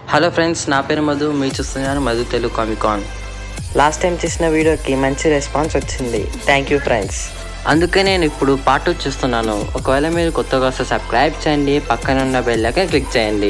Hello friends నా పేరు మధు మీరు చూస్తున్నారు Madhu Telugu Comicon last time చేసిన వీడియోకి మంచి రెస్పాన్స్ వచ్చింది థ్యాంక్ యూ ఫ్రెండ్స్ అందుకే నేను ఇప్పుడు పార్ట్ టూ చూస్తున్నాను ఒకవేళ మీరు కొత్తగా వస్తే సబ్స్క్రైబ్ చేయండి పక్కన ఉన్న బెల్ ఐకాన్ క్లిక్ చేయండి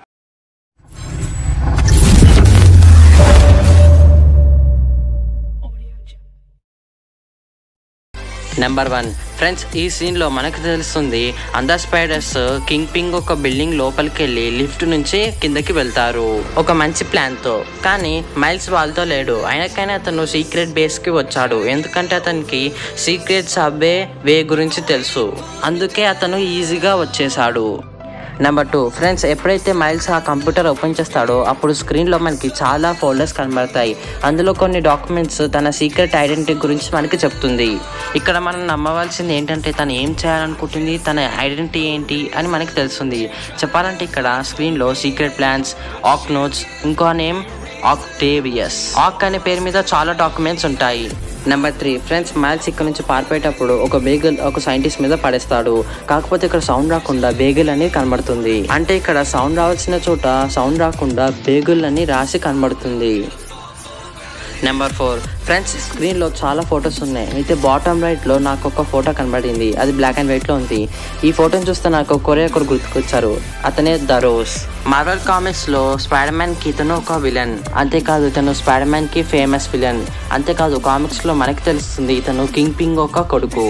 నెంబర్ వన్ ఫ్రెండ్స్ ఈ సీన్లో మనకు తెలుస్తుంది అందర్ స్పైడర్స్ కింగ్ పింగ్ ఒక బిల్డింగ్ లోపలికి వెళ్ళి లిఫ్ట్ నుంచి కిందకి వెళ్తారు ఒక మంచి ప్లాన్తో కానీ మైల్స్ వాళ్ళతో లేడు అయినకైనా అతను సీక్రెట్ బేస్కి వచ్చాడు ఎందుకంటే అతనికి సీక్రెట్ సబ్వే వే గురించి తెలుసు అందుకే అతను ఈజీగా వచ్చేసాడు నెంబర్ టూ ఫ్రెండ్స్ ఎప్పుడైతే మైల్స్ ఆ కంప్యూటర్ ఓపెన్ చేస్తాడో అప్పుడు స్క్రీన్లో మనకి చాలా ఫోల్డర్స్ కనబడతాయి అందులో కొన్ని డాక్యుమెంట్స్ తన సీక్రెట్ ఐడెంటిటీ గురించి మనకి చెప్తుంది ఇక్కడ మనం నమ్మవలసింది ఏంటంటే తను ఏం చేయాలనుకుంటుంది తన ఐడెంటిటీ ఏంటి అని మనకి తెలుస్తుంది చెప్పాలంటే ఇక్కడ స్క్రీన్లో సీక్రెట్ ప్లాన్స్ ఆక్ నోట్స్ ఇంకో నేమ్ ఆక్టేవియస్ ఆక్ అనే పేరు మీద చాలా డాక్యుమెంట్స్ ఉంటాయి నెంబర్ త్రీ ఫ్రెండ్స్ మ్యాథ్స్ ఇక్కడ నుంచి పారిపోయేటప్పుడు ఒక బేగల్ ఒక సైంటిస్ట్ మీద పడేస్తాడు కాకపోతే ఇక్కడ సౌండ్ రాకుండా బేగల్ అనేది కనబడుతుంది అంటే ఇక్కడ సౌండ్ రావాల్సిన చోట సౌండ్ రాకుండా బేగుల్ అని రాసి కనబడుతుంది నెంబర్ ఫోర్ ఫ్రెండ్స్ స్క్రీన్లో చాలా ఫొటోస్ ఉన్నాయి అయితే బాటమ్ రైట్లో నాకు ఒక ఫోటో కనబడింది అది బ్లాక్ అండ్ వైట్లో ఉంది ఈ ఫోటోని చూస్తే నాకు కొరే ఒకరు గుర్తుకొచ్చారు అతనే ద రోజ్ మార్వల్ కామిక్స్లో స్పైడర్ మ్యాన్కి ఇతను ఒక విలన్ అంతేకాదు ఇతను స్పైడర్ మ్యాన్కి ఫేమస్ విలన్ అంతేకాదు కామిక్స్లో మనకి తెలుస్తుంది ఇతను కింగ్ పింగ్ ఒక కొడుకు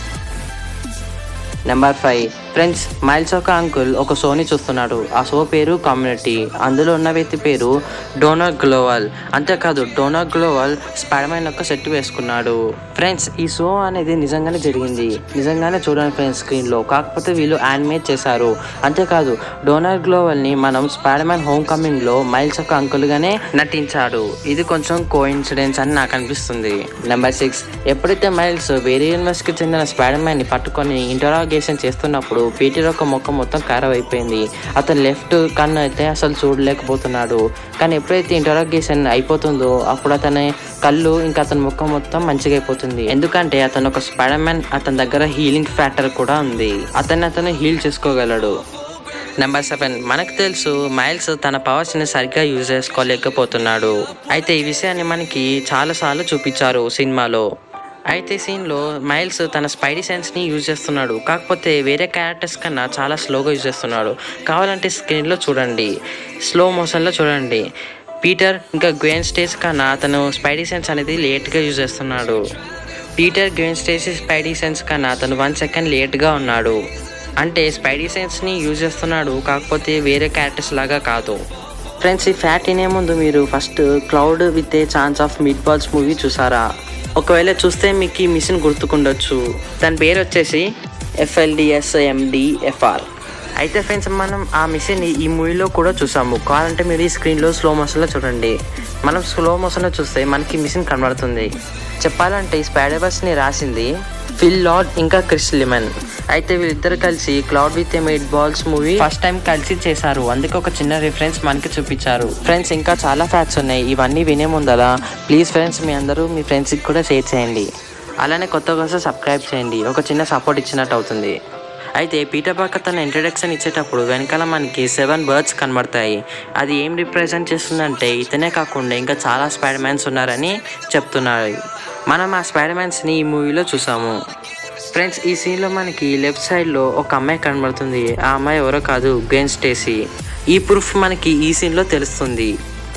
నెంబర్ ఫైవ్ ఫ్రెండ్స్ మైల్స్ ఒక అంకుల్ ఒక షోని చూస్తున్నాడు ఆ షో పేరు కమ్యూనిటీ అందులో ఉన్న వ్యక్తి పేరు డోనర్ గ్లోవల్ అంతేకాదు డోనర్ గ్లోవల్ స్పైడర్మ్యాన్ యొక్క సెట్ వేసుకున్నాడు ఫ్రెండ్స్ ఈ షో అనేది నిజంగానే జరిగింది నిజంగానే చూడండి ఫ్రెండ్స్ స్క్రీన్లో కాకపోతే వీళ్ళు యానిమేట్ చేశారు అంతేకాదు డోనర్ గ్లోవల్ని మనం స్పైడర్మ్యాన్ హోమ్ కమింగ్లో మైల్స్ యొక్క అంకుల్గానే నటించాడు ఇది కొంచెం కో ఇన్సిడెన్స్ అని నాకు అనిపిస్తుంది నెంబర్ సిక్స్ ఎప్పుడైతే మైల్స్ వేరే యూనివర్సిటీకి చెందిన స్పైడర్ మ్యాన్ ని పట్టుకొని ఇంటరాగేషన్ చేస్తున్నప్పుడు పీటర్ యొక్క ముఖం మొత్తం ఖరాబ్ అయిపోయింది అతను లెఫ్ట్ కన్ను అయితే అసలు చూడలేకపోతున్నాడు కానీ ఎప్పుడైతే ఇంటరాగేషన్ అయిపోతుందో అప్పుడు అతని కళ్ళు ఇంకా అతని ముఖం మొత్తం మంచిగా అయిపోతుంది ఎందుకంటే అతను ఒక స్పైడర్ మ్యాన్ అతని దగ్గర హీలింగ్ ఫ్యాక్టర్ కూడా ఉంది అతన్ని అతను హీల్ చేసుకోగలడు నెంబర్ సెవెన్ మనకు తెలుసు మైల్స్ తన పవర్స్ని సరిగ్గా యూజ్ చేసుకోలేకపోతున్నాడు అయితే ఈ విషయాన్ని మనకి చాలాసార్లు చూపించారు సినిమాలో అయితే సీన్లో మైల్స్ తన స్పైడీ సెన్స్ని యూజ్ చేస్తున్నాడు కాకపోతే వేరే క్యారెక్టర్స్ కన్నా చాలా స్లోగా యూజ్ చేస్తున్నాడు కావాలంటే స్క్రీన్లో చూడండి స్లో మోషన్లో చూడండి పీటర్ ఇంకా గ్వేన్ స్టేజ్ కన్నా అతను స్పైడీ సెన్స్ అనేది లేట్గా యూజ్ చేస్తున్నాడు Peter Gwen Stacy Spidey sense కన్నా అతను వన్ సెకండ్ లేట్గా ఉన్నాడు అంటే స్పైడీ సెన్స్ని యూజ్ చేస్తున్నాడు కాకపోతే వేరే క్యారెక్టర్స్ లాగా కాదు ఫ్రెండ్స్ ఈ ఫ్యాక్ట్ వినే ముందు మీరు first Cloudy with a chance of meatballs movie చూసారా ఒకవేళ చూస్తే మీకు ఈ మిషన్ గుర్తుకుండొచ్చు దాని పేరు వచ్చేసి ఎఫ్ఎల్డిఎస్ ఎండిఎఫ్ఆర్ అయితే ఫ్రెండ్స్ మనం ఆ మిషన్ ఈ మూవీలో కూడా చూసాము కావాలంటే మీరు ఈ స్క్రీన్లో స్లో మోషన్లో చూడండి మనం స్లో మోషన్లో చూస్తే మనకి మిషన్ కనబడుతుంది చెప్పాలంటే ఈ స్పైడర్వర్స్ని రాసింది ఫిల్ లార్డ్ ఇంకా క్రిస్ లిమన్ అయితే వీళ్ళిద్దరు కలిసి Cloudy with eight balls movie first time కలిసి చేశారు అందుకే ఒక చిన్న రిఫరెన్స్ మనకి చూపించారు ఫ్రెండ్స్ ఇంకా చాలా ఫ్యాక్ట్స్ ఉన్నాయి ఇవన్నీ వినే ముందలా ప్లీజ్ ఫ్రెండ్స్ మీ అందరూ మీ ఫ్రెండ్స్కి కూడా షేర్ చేయండి అలానే కొత్తగా వస్తే సబ్స్క్రైబ్ చేయండి ఒక చిన్న సపోర్ట్ ఇచ్చినట్టు అవుతుంది అయితే పీటర్ పార్కర్ తన ఇంట్రడక్షన్ ఇచ్చేటప్పుడు వెనకాల మనకి సెవెన్ బర్డ్స్ కనబడతాయి అది ఏం రిప్రజెంట్ చేస్తుందంటే ఇతనే కాకుండా ఇంకా చాలా స్పైడర్ మ్యాన్స్ ఉన్నారని చెప్తున్నారు మనం ఆ స్పైడర్ మ్యాన్స్ని ఈ మూవీలో చూసాము ఫ్రెండ్స్ ఈ సీన్లో మనకి లెఫ్ట్ సైడ్లో ఒక అమ్మాయి కనబడుతుంది ఆ అమ్మాయి ఎవరో కాదు గెన్ స్టేసీ ఈ ప్రూఫ్ మనకి ఈ సీన్లో తెలుస్తుంది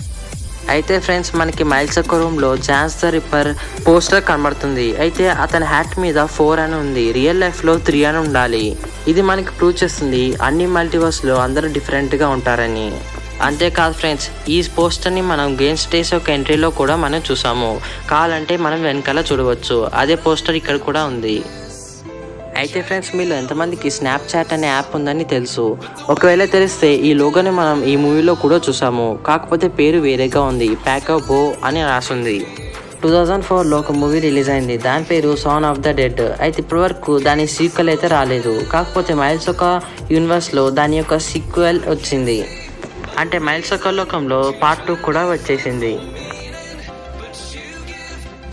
అయితే ఫ్రెండ్స్ మనకి మైల్స్ ఒక్క రూమ్లో జాన్స్ ద రిప్పర్ పోస్టర్ కనబడుతుంది అయితే అతని హ్యాట్ మీద ఫోర్ అని ఉంది రియల్ లైఫ్లో త్రీ అని ఉండాలి ఇది మనకి ప్రూవ్ చేస్తుంది అన్ని మల్టీవర్స్లో అందరూ డిఫరెంట్గా ఉంటారని అంతేకాదు ఫ్రెండ్స్ ఈ పోస్టర్ని మనం గేమ్ స్టేస్ యొక్క ఎంట్రీలో కూడా మనం చూసాము కావాలంటే మనం వెనకాల చూడవచ్చు అదే పోస్టర్ ఇక్కడ కూడా ఉంది అయితే ఫ్రెండ్స్ మీలో ఎంతమందికి స్నాప్చాట్ అనే యాప్ ఉందని తెలుసు ఒకవేళ తెలిస్తే ఈ లోగోని మనం ఈ మూవీలో కూడా చూసాము కాకపోతే పేరు వేరేగా ఉంది ప్యాకప్ బో అని రాసుంది టూ థౌజండ్ ఫోర్లో ఒక మూవీ రిలీజ్ అయింది దాని పేరు సాన్ ఆఫ్ ద డెడ్ అయితే ఇప్పటి వరకు దాని సీక్వెల్ అయితే రాలేదు కాకపోతే మైల్స్ ఒక యూనివర్స్లో దాని యొక్క సీక్వెల్ వచ్చింది అంటే మైల్స్ ఒక లోకంలో పార్ట్ టూ కూడా వచ్చేసింది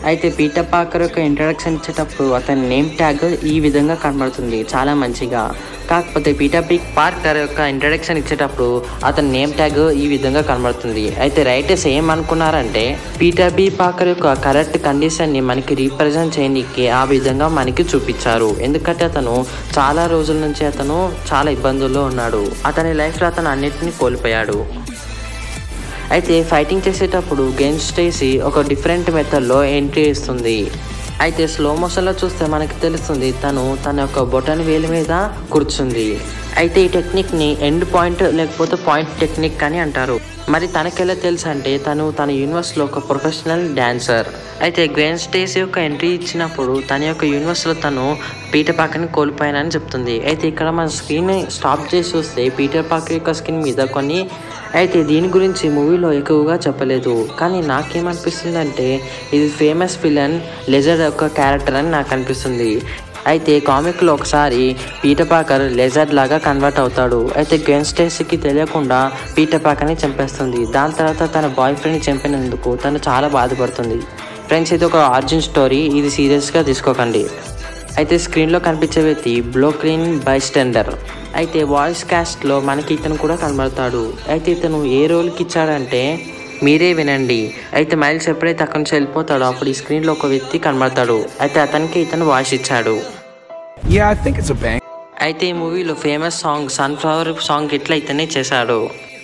అయితే పీటర్ పాకర్ యొక్క ఇంట్రడక్షన్ ఇచ్చేటప్పుడు అతని నేమ్ ట్యాగ్ ఈ విధంగా కనబడుతుంది చాలా మంచిగా కాకపోతే పీటర్ పీ పార్కర్ యొక్క ఇంట్రడక్షన్ ఇచ్చేటప్పుడు అతని నేమ్ ట్యాగ్ ఈ విధంగా కనబడుతుంది అయితే రైటర్స్ ఏం అనుకున్నారంటే పీటర్ బి పాకర్ యొక్క కరెక్ట్ కండిషన్ని మనకి రీప్రజెంట్ చేయడానికి ఆ విధంగా మనకి చూపించారు ఎందుకంటే అతను చాలా రోజుల నుంచి అతను చాలా ఇబ్బందుల్లో ఉన్నాడు అతని లైఫ్లో అతను అన్నిటిని కోల్పోయాడు అయితే ఫైటింగ్ చేసేటప్పుడు గెన్ స్టేసీ ఒక డిఫరెంట్ మెథడ్లో ఎంట్రీ ఇస్తుంది అయితే స్లో మోషన్లో చూస్తే మనకి తెలుస్తుంది తను తన యొక్క బొటన్ వేలు మీద కూర్చుంది అయితే ఈ టెక్నిక్ని ఎండ్ పాయింట్ లేకపోతే పాయింట్ టెక్నిక్ అని అంటారు మరి తనకెలా తెలుసు అంటే తను తన యూనివర్స్లో ఒక ప్రొఫెషనల్ డాన్సర్ అయితే గ్వెన్ స్టేసీ యొక్క ఎంట్రీ ఇచ్చినప్పుడు తన యొక్క యూనివర్స్లో తను పీటర్ పాకర్ని కోల్పోయానని చెప్తుంది అయితే ఇక్కడ మన స్క్రీన్ స్టాప్ చేసి చూస్తే పీటర్ పాకర్ యొక్క స్క్రీన్ మీద కొన్ని అయితే దీని గురించి మూవీలో ఎక్కువగా చెప్పలేదు కానీ నాకేమనిపిస్తుందంటే ఇది ఫేమస్ విలన్ లెజర్ యొక్క క్యారెక్టర్ అని నాకు అనిపిస్తుంది అయితే కామిక్లో ఒకసారి పీటర్ పాకర్ లెజర్ లాగా కన్వర్ట్ అవుతాడు అయితే గెన్ స్టేసీకి తెలియకుండా పీటర్ పాకర్ని చంపేస్తుంది దాని తర్వాత తన బాయ్ ఫ్రెండ్ని చంపినందుకు తను చాలా బాధపడుతుంది ఫ్రెండ్స్ ఇది ఒక ఆర్జిన్ స్టోరీ ఇది సీరియస్గా తీసుకోకండి అయితే స్క్రీన్లో కనిపించే వ్యక్తి బ్లోక్రీన్ బైస్టెండర్ అయితే వాయిస్ క్యాస్ట్లో మనకి ఇతను కూడా కనబడతాడు అయితే ఇతను ఏ రోల్కి ఇచ్చాడంటే మీరే వినండి అయితే మైల్స్ ఎప్పుడైతే అక్కడి నుంచి వెళ్ళిపోతాడో అప్పుడు ఈ స్క్రీన్లో ఒక వ్యక్తి కనబడతాడు అయితే అతనికి ఇతను వాయిస్ ఇచ్చాడు Yeah, I think it's a bang. అయితే ఈ మూవీలో ఫేమస్ సాంగ్ సన్ఫ్లవర్ సాంగ్ ఇట్లా ఇతనే చేశాడు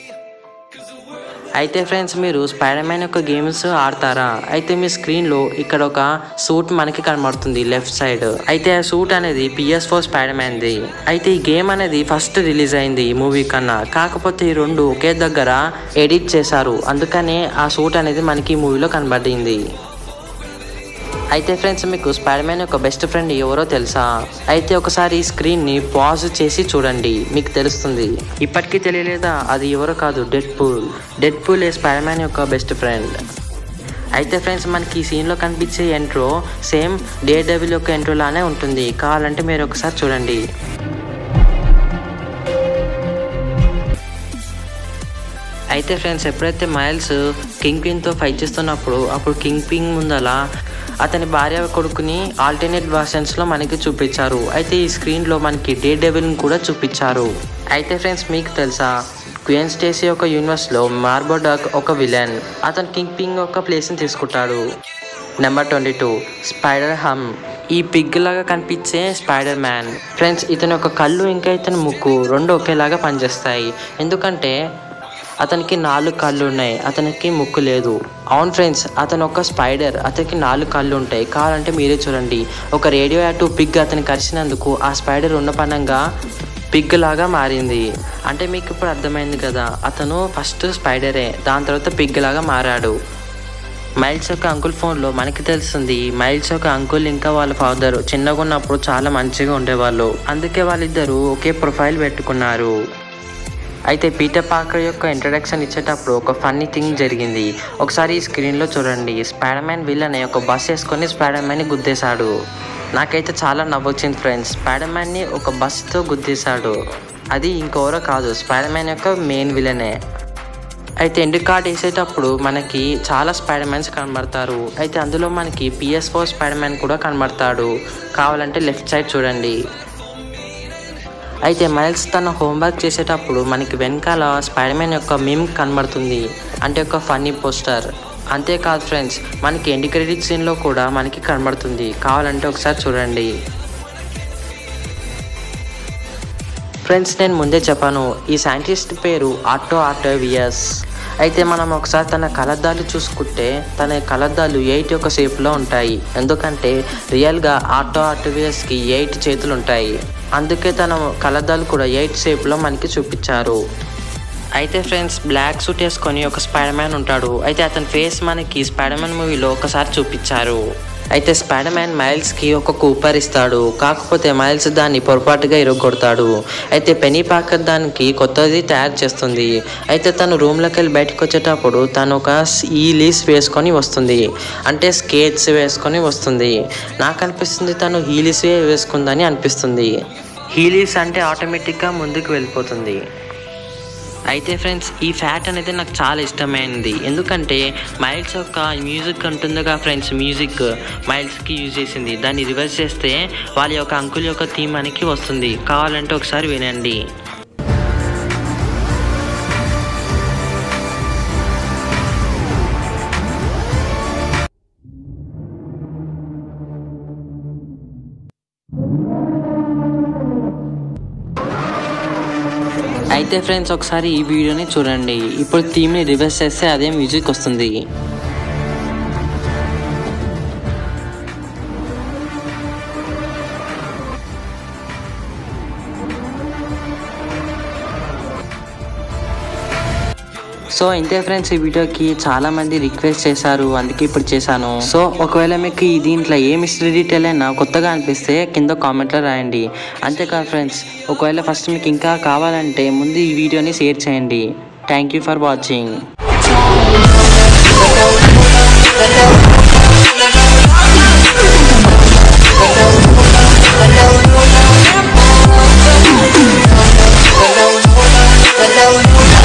అయితే ఫ్రెండ్స్ మీరు స్పైడర్ మ్యాన్ యొక్క గేమ్స్ ఆడతారా అయితే మీ స్క్రీన్లో ఇక్కడ ఒక సూట్ మనకి కనబడుతుంది లెఫ్ట్ సైడ్ అయితే ఆ సూట్ అనేది పిఎస్ ఫోర్ స్పైడర్ మ్యాన్ది అయితే ఈ గేమ్ అనేది ఫస్ట్ రిలీజ్ అయింది ఈ మూవీ కన్నా కాకపోతే ఈ రెండు ఒకే దగ్గర ఎడిట్ చేశారు అందుకనే ఆ సూట్ అనేది మనకి ఈ మూవీలో కనబడింది అయితే ఫ్రెండ్స్ మీకు స్పైడర్ మ్యాన్ యొక్క బెస్ట్ ఫ్రెండ్ ఎవరో తెలుసా అయితే ఒకసారి ఈ స్క్రీన్ని పాజ్ చేసి చూడండి మీకు తెలుస్తుంది ఇప్పటికీ తెలియలేదా అది ఎవరో కాదు Deadpool Deadpool a Spiderman యొక్క బెస్ట్ ఫ్రెండ్ అయితే ఫ్రెండ్స్ మనకి ఈ సీన్లో కనిపించే ఎంట్రో సేమ్ డే డెవిల్ యొక్క ఎంట్రో లానే ఉంటుంది కావాలంటే మీరు ఒకసారి చూడండి అయితే ఫ్రెండ్స్ ఎప్పుడైతే మైల్స్ కింగ్ పిన్తో ఫైట్ చేస్తున్నప్పుడు అప్పుడు కింగ్ పిన్ ముందల అతని భార్య కొడుకుని ఆల్టర్నేట్ వర్షన్స్లో మనకి చూపించారు అయితే ఈ స్క్రీన్లో మనకి డే డెవిల్ని కూడా చూపించారు అయితే ఫ్రెండ్స్ మీకు తెలుసా క్వీన్ స్టేసీ యొక్క యూనివర్స్లో మార్బోడాక్ ఒక విలన్ అతను కింగ్ పింగ్ యొక్క ప్లేస్ని తీసుకుంటాడు number twenty two Spider Ham ఈ పిగ్ లాగా కనిపించే స్పైడర్ మ్యాన్ ఫ్రెండ్స్ ఇతని యొక్క కళ్ళు ఇంకా ఇతని ముక్కు రెండు ఒకేలాగా పనిచేస్తాయి ఎందుకంటే అతనికి నాలుగు కళ్ళు ఉన్నాయి అతనికి ముక్కు లేదు అవును ఫ్రెండ్స్ అతను ఒక స్పైడర్ అతనికి నాలుగు కళ్ళు ఉంటాయి కావాలంటే మీరే చూడండి ఒక రేడియో యాక్టివ్ పిగ్ అతను కరిచినందుకు ఆ స్పైడర్ ఉన్న పనంగా పిగ్ లాగా మారింది అంటే మీకు ఇప్పుడు అర్థమైంది కదా అతను ఫస్ట్ స్పైడరే దాని తర్వాత పిగ్ లాగా మారాడు మైల్స్ యొక్క అంకుల్ ఫోన్లో మనకి తెలుస్తుంది మైల్స్ యొక్క అంకుల్ ఇంకా వాళ్ళ ఫాదర్ చిన్నగా ఉన్నప్పుడు చాలా మంచిగా ఉండేవాళ్ళు అందుకే వాళ్ళిద్దరూ ఒకే ప్రొఫైల్ పెట్టుకున్నారు అయితే పీటర్ పాకర్ యొక్క ఇంట్రడక్షన్ ఇచ్చేటప్పుడు ఒక ఫన్నీ థింగ్ జరిగింది ఒకసారి ఈ స్క్రీన్లో చూడండి స్పైడర్ మ్యాన్ విలన్ ఒక బస్ వేసుకొని స్పైడర్ మ్యాన్ని గుద్దేశాడు నాకైతే చాలా నవ్వొచ్చింది ఫ్రెండ్స్ స్పైడర్ మ్యాన్ని ఒక బస్తో గుద్దేశాడు అది ఇంకెవరో కాదు స్పైడర్ మ్యాన్ యొక్క మెయిన్ విలనే అయితే ఎండ్ కార్డ్ వేసేటప్పుడు మనకి చాలా స్పైడర్ మ్యాన్స్ కనబడతారు అయితే అందులో మనకి పిఎస్ ఫోర్ స్పైడర్ మ్యాన్ కూడా కనబడతాడు కావాలంటే లెఫ్ట్ సైడ్ చూడండి అయితే మైల్స్ తన హోంవర్క్ చేసేటప్పుడు మనకి వెనకాల స్పైడర్ మ్యాన్ యొక్క మిమ్ కనబడుతుంది అంటే ఒక ఫన్నీ పోస్టర్ అంతేకాదు ఫ్రెండ్స్ మనకి ఎండ్ క్రెడిట్ సీన్లో కూడా మనకి కనబడుతుంది కావాలంటే ఒకసారి చూడండి ఫ్రెండ్స్ నేను ముందే చెప్పాను ఈ సైంటిస్ట్ పేరు ఆటో ఆటోవియస్ అయితే మనం ఒకసారి తన కలద్దాలు చూసుకుంటే తన కలద్దాలు ఎయిట్ యొక్క షేప్లో ఉంటాయి ఎందుకంటే రియల్గా ఆటో ఆటోవియస్కి ఎయిట్ చేతులు ఉంటాయి అందుకే తన కలద్దాలు కూడా ఎయిట్ షేప్లో మనకి చూపించారు అయితే ఫ్రెండ్స్ బ్లాక్ సూట్ వేసుకొని ఒక స్పైడర్ మ్యాన్ ఉంటాడు అయితే అతని ఫేస్ మనకి స్పైడర్ మ్యాన్ మూవీలో ఒకసారి చూపించారు అయితే స్పైడర్ మ్యాన్ మైల్స్కి ఒక కూపర్ ఇస్తాడు కాకపోతే మైల్స్ దాన్ని పొరపాటుగా ఇరగొడతాడు అయితే పెనీ పాకర్ దానికి కొత్తది తయారు చేస్తుంది అయితే తను రూమ్లోకి వెళ్ళి బయటకు వచ్చేటప్పుడు తను ఒక ఈ లీస్ వేసుకొని వస్తుంది అంటే స్కేట్స్ వేసుకొని వస్తుంది నాకు అనిపిస్తుంది తను హీలీస్ వేసుకుందని అనిపిస్తుంది హీలీస్ అంటే ఆటోమేటిక్గా ముందుకు వెళ్ళిపోతుంది అయితే ఫ్రెండ్స్ ఈ ఫ్యాట్ అనేది నాకు చాలా ఇష్టమైనది ఎందుకంటే మైల్స్ యొక్క మ్యూజిక్ ఉంటుందిగా ఫ్రెండ్స్ మ్యూజిక్ మైల్స్కి యూజ్ చేసింది దాన్ని రివర్స్ చేస్తే వాళ్ళ యొక్క అంకుల్ యొక్క థీమ్ మనకి వస్తుంది కావాలంటే ఒకసారి వినండి అయితే ఫ్రెండ్స్ ఒకసారి ఈ వీడియోని చూడండి ఇప్పుడు థీమ్ని రివర్స్ చేస్తే అదే మ్యూజిక్ వస్తుంది సో ఇంతే ఫ్రెండ్స్ ఈ వీడియోకి చాలా మంది రిక్వెస్ట్ చేశారు అందుకే ఇప్పుడు చేశాను సో ఒకవేళ మీకు ఈ దీంట్లో ఏ మిస్టరీ డీటెయిల్ అయినా కొత్తగా అనిపిస్తే కింద కామెంట్లో రాయండి అంతేకాదు ఫ్రెండ్స్ ఒకవేళ ఫస్ట్ మీకు ఇంకా కావాలంటే ముందు ఈ వీడియోని షేర్ చేయండి thank you for watching Hello, hello.